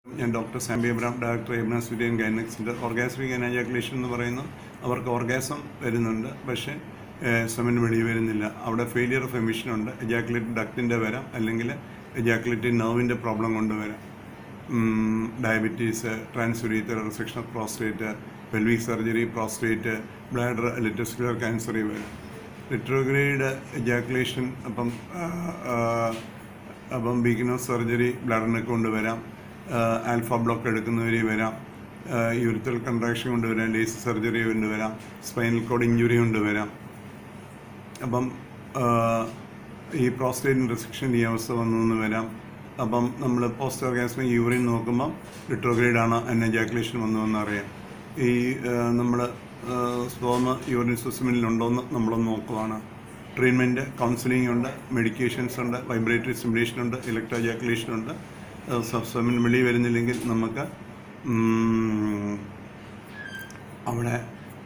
ഞാൻ ഡോക്ടർ സാമ്പി Abraham director എബ്രാസ്വിഡിയൻ ഗൈനക്സിൻ്റെ ഓർഗാസ്മിക് എനാജാക്കുലേഷൻ എന്ന് പറയുന്നു അവർക്ക് ഓർഗാസം വരുന്നുണ്ട് പക്ഷേ സെമൻ വെളി വരുന്നില്ല അവിടെ ഫെയിലിയർ ഓഫ് എമിഷൻ ഉണ്ട് എജാക്കുലേറ്റ് ഡക്റ്റിൻ്റെ വരാം അല്ലെങ്കിൽ എജാക്കുലേറ്റ് നെർവിൻ്റെ പ്രോബ്ലം കൊണ്ട് വരാം diabetes transurethral resection of prostate pelvic surgery prostate bladder ലിറ്റോസ്കുലർ ക്യാൻസർ വരും റിട്രോഗ്രേഡ് എജാക്കുലേഷൻ അപ്പം ആ, ആ, അപ്പം ബീക്കിനോ സർജറി ബ്ലഡറിനൊക്കെ കൊണ്ടുവരാം ആൽഫ ബ്ലോക്ക് എടുക്കുന്നവരെ വരാം യൂറിത്തൽ കൺട്രാക്ഷൻ കൊണ്ടുവരാം ലേസ് സർജറി കൊണ്ടുവരാം സ്പൈനൽ കോഡ് ഇഞ്ചുറി കൊണ്ടുവരാം അപ്പം ആ, ഈ പ്രോസ്റ്റേറ്റ് റിസെക്ഷൻ ഈ അവസ്ഥ വന്നു എന്ന് വരാം അപ്പം നമ്മൾ പോസ്റ്റ് ഓർഗാസ്മിക് യൂറിൻ നോക്കുമ്പം റിട്രോഗ്രേഡ് ആണ് അന്നജാക്കുലേഷൻ വന്നു എന്ന് അറിയാം ഈ നമ്മൾ സ്പോമ യൂറിൻ സിസ്റ്റമിൽ ഉണ്ടോയെന്ന് നമ്മളൊന്ന് നോക്കുവാണ് ട്രീറ്റ്മെൻറ്റ് കൗൺസിലിംഗ് ഉണ്ട് മെഡിക്കേഷൻസ് ഉണ്ട് വൈബ്രേറ്ററി സ്റ്റിമുലേഷൻ ഉണ്ട് ഇലക്ട്രോജാക്കുലേഷൻ ഉണ്ട് സബ്സമിൻ വെളി വരുന്നില്ലെങ്കിൽ നമുക്ക് ഉം, അവിടെ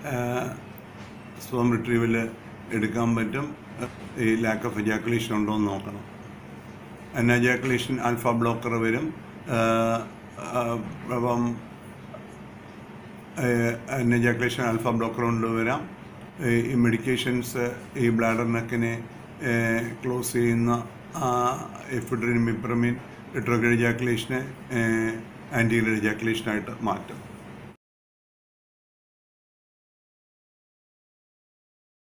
സ്വം റിട്രീവൽ എടുക്കാൻ പറ്റും ഈ ലാക്ക് ഓഫ് എജാക്കുലേഷൻ ഉണ്ടോ എന്ന് നോക്കണം അനജാക്കുലേഷൻ ആൽഫ ബ്ലോക്കർ വരും ആഹ് ആഹ് അപ്പം അനജാക്കുലേഷൻ ആൽഫ ബ്ലോക്കർ കൊണ്ടുവരാം ഈ മെഡിക്കേഷൻസ് ഈ ബ്ലാഡർ നെക്കിനെ ക്ലോസ് ചെയ്യുന്ന എഫിഡ്രിൻ മിപ്രമിൻ റിട്രോഗ്രേഡ് ജാക്കുലേഷനെ ആൻറ്റി ജാക്കുലേഷനായിട്ട് മാറ്റും